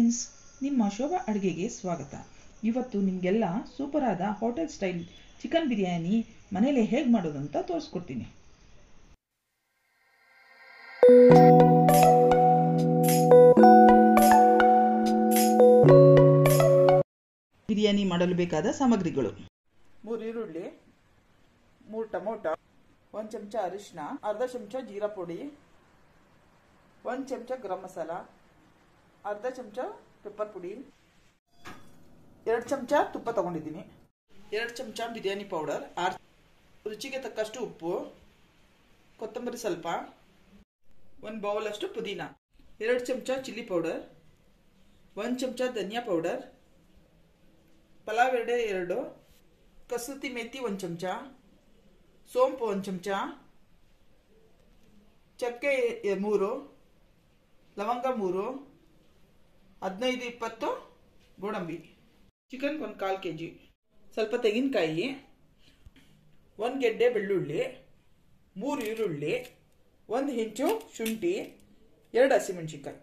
friends ನಿಮ್ಮ ಶೋಭಾ ಅಡುಗೆಗೆ ಸ್ವಾಗತ ಇವತ್ತು ನಿಮಗೆಲ್ಲ ಸೂಪರಾದ ಹೋಟೆಲ್ ಸ್ಟೈಲ್ ಚಿಕನ್ ಬಿರಿಯಾನಿ ಮನೇಲಿ ಹೇಗೆ ಮಾಡೋದು ಅಂತ ತೋರಿಸ್ಕೊಡ್ತೀನಿ ಬಿರಿಯಾನಿ ಮಾಡಲು ಬೇಕಾದ ಸಾಮಗ್ರಿಗಳು ಮೂರು ಈರುಳ್ಳಿ ಮೂರು ಟೊಮೊಟೊ ಒಂದು ಚಮಚ ಅರಿಶಿನ ಅರ್ಧ ಚಮಚ ಜೀರಾ ಪುಡಿ ಒಂದು ಚಮಚ ಗರಂ ಮಸಾಲ ಅರ್ಧ ಚಮಚ ಪೆಪ್ಪರ್ ಪುಡಿ ಎರಡು ಚಮಚ ತುಪ್ಪ ತಗೊಂಡಿದ್ದೀನಿ ಎರಡು ಚಮಚ ಬಿರಿಯಾನಿ ಪೌಡರ್ ಆರು ರುಚಿಗೆ ತಕ್ಕಷ್ಟು ಉಪ್ಪು ಕೊತ್ತಂಬರಿ ಸ್ವಲ್ಪ ಒಂದು ಬೌಲಷ್ಟು ಪುದೀನ ಎರಡು ಚಮಚ ಚಿಲ್ಲಿ ಪೌಡರ್ ಒಂದು ಚಮಚ ಧನಿಯಾ ಪೌಡರ್ ಪಲಾವ್ ಎಡೆ ಎರಡು ಕಸೂತಿ ಮೆಥಿ ಒಂದು ಚಮಚ ಸೋಂಪು ಒಂದು ಚಮಚ ಚಕ್ಕೆ ಎ- ಮೂರು ಲವಂಗ ಮೂರು ಹದಿನೈದು ಇಪ್ಪತ್ತು ಗೋಡಂಬಿ ಚಿಕನ್ ಒಂದು ಕಾಲು ಕೆ ಜಿ ಸ್ವಲ್ಪ ತೆಂಗಿನಕಾಯಿ ಒಂದು ಗೆಡ್ಡೆ ಬೆಳ್ಳುಳ್ಳಿ ಮೂರು ಈರುಳ್ಳಿ ಒಂದು ಇಂಚು ಶುಂಠಿ ಎರಡು ಹಸಿಮೆಣಸಿನ್ಕಾಯಿ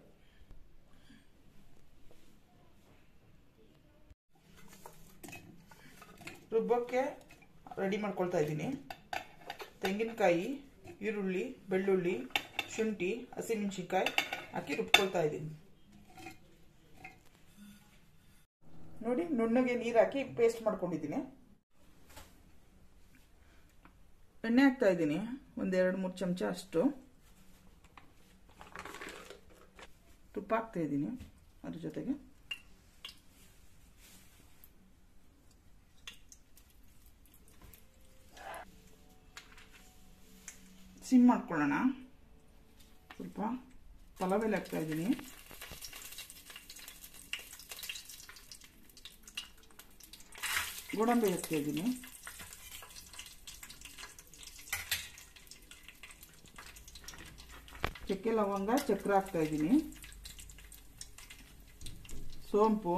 ರುಬ್ಬಕ್ಕೆ ರೆಡಿ ಮಾಡ್ಕೊಳ್ತಾ ಇದ್ದೀನಿ ತೆಂಗಿನಕಾಯಿ ಈರುಳ್ಳಿ ಬೆಳ್ಳುಳ್ಳಿ ಶುಂಠಿ ಹಸಿಮೆಣಸಿನ್ಕಾಯಿ ಹಾಕಿ ರುಬ್ಕೊಳ್ತಾ ಇದ್ದೀನಿ ನೋಡಿ ನುಣ್ಣಗೆ ನೀರು ಹಾಕಿ ಪೇಸ್ಟ್ ಮಾಡ್ಕೊಂಡಿದ್ದೀನಿ ಎಣ್ಣೆ ಹಾಕ್ತಾ ಇದ್ದೀನಿ ಒಂದೆರಡು ಮೂರು ಚಮಚ ಅಷ್ಟು ತುಪ್ಪ ಹಾಕ್ತಾ ಇದ್ದೀನಿ ಅದ್ರ ಜೊತೆಗೆ ಸಿಮ್ ಮಾಡ್ಕೊಳ್ಳೋಣ ಸ್ವಲ್ಪ ಪಲಾವ್ ಎಲೆ ಹಾಕ್ತಾ ಇದ್ದೀನಿ ಗೋಡಂಬಿ ಹಾಕ್ತಾ ಇದ್ದೀನಿ ಚಕ್ಕೆ ಲವಂಗ ಚಕ್ರ ಹಾಕ್ತಾ ಇದ್ದೀನಿ ಸೋಂಪು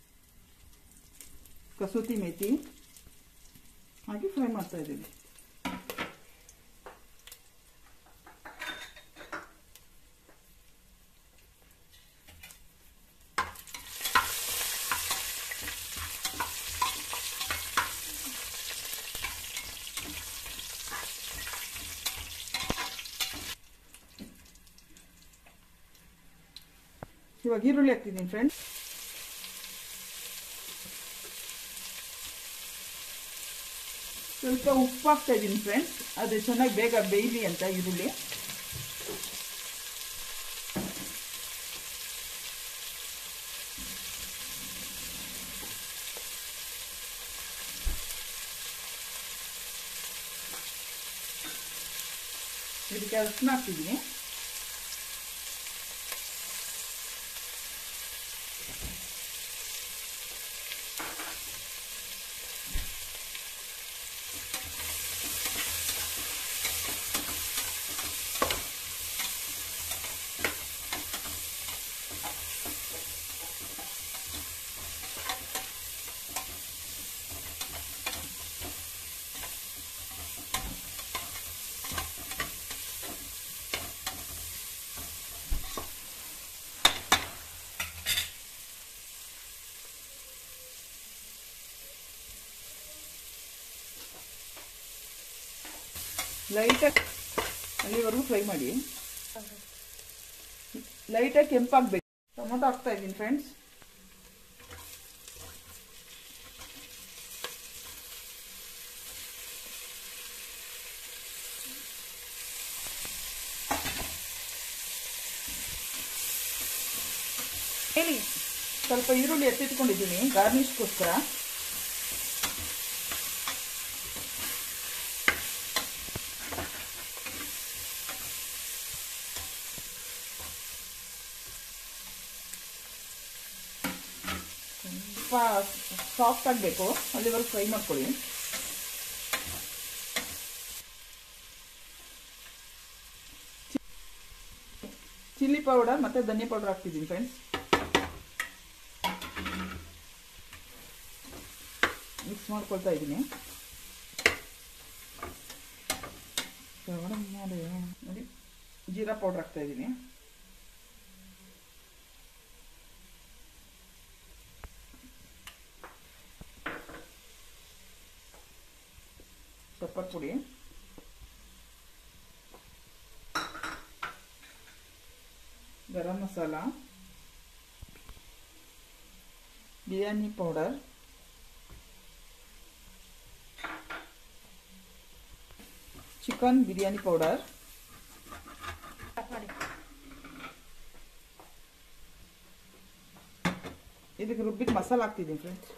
ಕಸೂತಿ ಮೇಥಿ ಹಾಕಿ ಫ್ರೈ ಮಾಡ್ತಾ ಇದ್ದೀನಿ ಇವಾಗ ಈರುಳ್ಳಿ ಹಾಕ್ತಿದ್ದೀನಿ ಫ್ರೆಂಡ್ಸ್ ಸ್ವಲ್ಪ ಉಪ್ಪು ಹಾಕ್ತಾ ಇದ್ದೀನಿ ಫ್ರೆಂಡ್ಸ್ ಅದು ಚೆನ್ನಾಗಿ ಬೇಗ ಬೇಯಲಿ ಅಂತ ಈರುಳ್ಳಿ ಇದಕ್ಕೆ ಅರ್ಶಿನ ಹಾಕ್ತಿದ್ದೀನಿ ಲೈಟಾಗಿ ಅಲ್ಲಿವರೆಗೂ ಫ್ರೈ ಮಾಡಿ ಲೈಟಾಗಿ ಕೆಂಪಾಗಬೇಕು ಟೊಮೊಟೊ ಹಾಕ್ತಾ ಇದ್ದೀನಿ ಫ್ರೆಂಡ್ಸ್ ಹೇಳಿ ಸ್ವಲ್ಪ ಈರುಳ್ಳಿ ಎತ್ತಿಟ್ಕೊಂಡಿದ್ದೀನಿ ಗಾರ್ನಿಷ್ಗೋಸ್ಕರ ಸ್ವಲ್ಪ ಸಾಫ್ಟ್ ಆಗಬೇಕು ಅಲ್ಲಿವರೆಗೂ ಫ್ರೈ ಮಾಡ್ಕೊಳ್ಳಿ ಚಿಲ್ಲಿ ಪೌಡರ್ ಮತ್ತೆ ಧನಿಯಾ ಪೌಡರ್ ಹಾಕ್ತಿದ್ದೀನಿ ಫ್ರೆಂಡ್ಸ್ ಮಿಕ್ಸ್ ಮಾಡ್ಕೊಳ್ತಾ ಇದ್ದೀನಿ ನೋಡಿ ಜೀರಾ ಪೌಡರ್ ಹಾಕ್ತಾ ಇದ್ದೀನಿ ಪೆಪ್ಪರ್ ಪುಡಿ garam masala biryani powder chicken biryani powder ಇದಕ್ಕೆ ರುಬ್ಬಿದ ಮಸಾಲ ಹಾಕ್ತಿದ್ದೀನಿ ಫ್ರೆಂಡ್ಸ್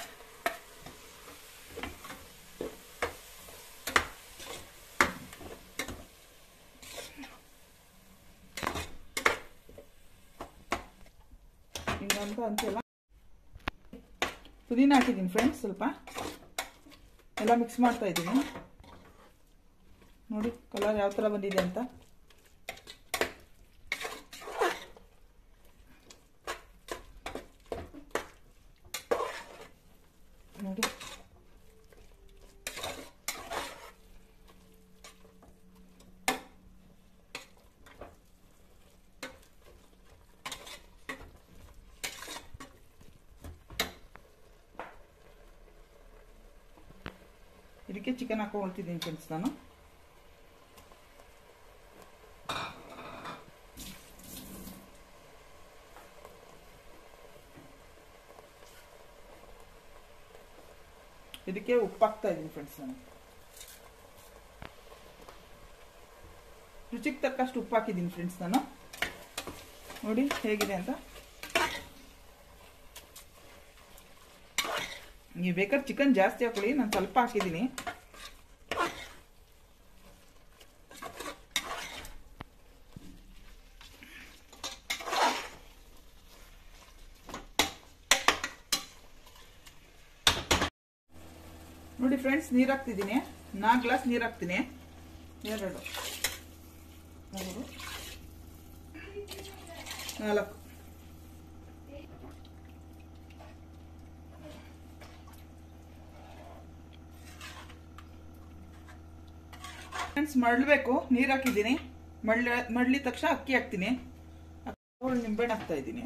ಹಿಂಗಂತ ಅಂತೆಲ್ಲ ಪುದೀನ ಹಾಕಿದ್ದೀನಿ ಫ್ರೆಂಡ್ಸ್ ಸ್ವಲ್ಪ ಎಲ್ಲ ಮಿಕ್ಸ್ ಮಾಡ್ತಾ ಇದ್ದೀನಿ ನೋಡಿ ಕಲರ್ ಯಾವ ಥರ ಬಂದಿದೆ ಅಂತ ನೋಡಿ ಇದಕ್ಕೆ ಚಿಕನ್ ಹಾಕೊಳ್ತಿದ್ದೀನಿ ಫ್ರೆಂಡ್ಸ್ ನಾನು ಇದಕ್ಕೆ ಉಪ್ಪು ಹಾಕ್ತಾ ಇದ್ದೀನಿ ಫ್ರೆಂಡ್ಸ್ ನಾನು ರುಚಿಗೆ ತಕ್ಕಷ್ಟು ಉಪ್ಪು ಹಾಕಿದ್ದೀನಿ ಫ್ರೆಂಡ್ಸ್ ನಾನು ನೋಡಿ ಹೇಗಿದೆ ಅಂತ ನೀವು ಬೇಕಾದ್ರೆ ಚಿಕನ್ ಜಾಸ್ತಿ ಹಾಕೊಳ್ಳಿ ನಾನು ಸ್ವಲ್ಪ ಹಾಕಿದ್ದೀನಿ ನೋಡಿ ಫ್ರೆಂಡ್ಸ್ ನೀರು ಹಾಕ್ತಿದ್ದೀನಿ ನಾಲ್ಕು ಗ್ಲಾಸ್ ನೀರು ಹಾಕ್ತೀನಿ ಎರಡು ಮೂರು ನಾಲ್ಕು ಫ್ರೆಂಡ್ಸ್ ಮಳ್ಬೇಕು ನೀರು ಹಾಕಿದ್ದೀನಿ ಮಳ್ಳ ಮಳ್ಳಿದ ತಕ್ಷಣ ಅಕ್ಕಿ ಹಾಕ್ತೀನಿ ನಿಂಬೆಹಣ್ಣು ಹಾಕ್ತಾ ಇದ್ದೀನಿ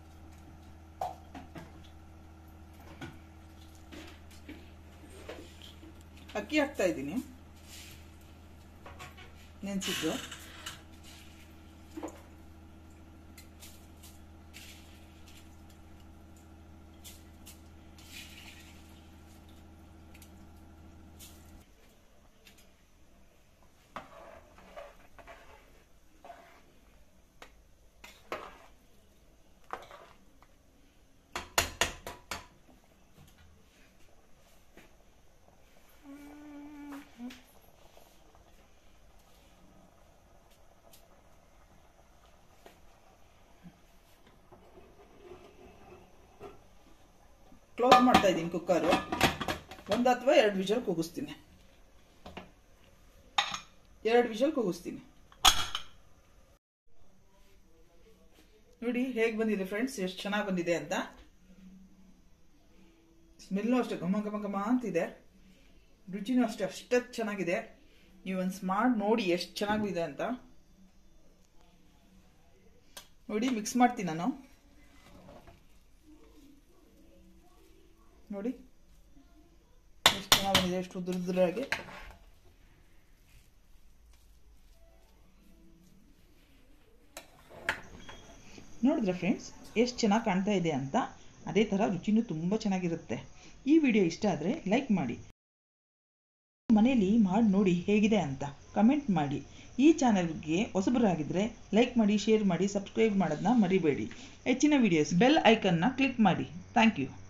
ಅಕ್ಕಿ ಹಾಕ್ತಾ ಇದ್ದೀನಿ ನೆನೆಸಿದ್ದು ಕ್ಲೋಸ್ ಮಾಡ್ತಾ ಇದ್ದೀನಿ ಕುಕ್ಕರು ಒಂದು ಅಥವಾ ಎರಡು ವಿಷಲ್ ಕೂಗಿಸ್ತೀನಿ ಎರಡು ವಿಷಲ್ ಕೂಗಿಸ್ತೀನಿ ನೋಡಿ ಹೇಗೆ ಬಂದಿದೆ ಫ್ರೆಂಡ್ಸ್ ಎಷ್ಟು ಚೆನ್ನಾಗಿ ಬಂದಿದೆ ಅಂತ ಸ್ಮೆಲ್ಲು ಅಷ್ಟೇ ಘಮ ಘಮ ಘಮ ಅಂತಿದೆ ರುಚಿನೂ ಅಷ್ಟೇ ಅಷ್ಟೇ ಚೆನ್ನಾಗಿದೆ ನೀವು ಒಂದು ಸ್ಮಾರ್ಟ್ ನೋಡಿ ಎಷ್ಟು ಚೆನ್ನಾಗಿದೆ ಅಂತ ನೋಡಿ ಮಿಕ್ಸ್ ಮಾಡ್ತೀನಿ ನಾನು ನೋಡಿ ಎಷ್ಟು ಚೆನ್ನಾಗಿ ಬಂದಿದೆ ಎಷ್ಟು ಉದುರುದ್ರಾಗಿ ನೋಡಿದ್ರೆ ಫ್ರೆಂಡ್ಸ್ ಎಷ್ಟು ಚೆನ್ನಾಗಿ ಕಾಣ್ತಾ ಇದೆ ಅಂತ ಅದೇ ಥರ ರುಚಿನೂ ತುಂಬ ಚೆನ್ನಾಗಿರುತ್ತೆ ಈ ವಿಡಿಯೋ ಇಷ್ಟ ಆದರೆ ಲೈಕ್ ಮಾಡಿ ಮನೆಯಲ್ಲಿ ಮಾಡಿ ನೋಡಿ ಹೇಗಿದೆ ಅಂತ ಕಮೆಂಟ್ ಮಾಡಿ ಈ ಚಾನಲ್ಗೆ ಹೊಸಬರಾಗಿದ್ದರೆ ಲೈಕ್ ಮಾಡಿ ಶೇರ್ ಮಾಡಿ ಸಬ್ಸ್ಕ್ರೈಬ್ ಮಾಡೋದನ್ನ ಮರಿಬೇಡಿ ಹೆಚ್ಚಿನ ವಿಡಿಯೋಸ್ ಬೆಲ್ ಐಕನ್ನ ಕ್ಲಿಕ್ ಮಾಡಿ ಥ್ಯಾಂಕ್ ಯು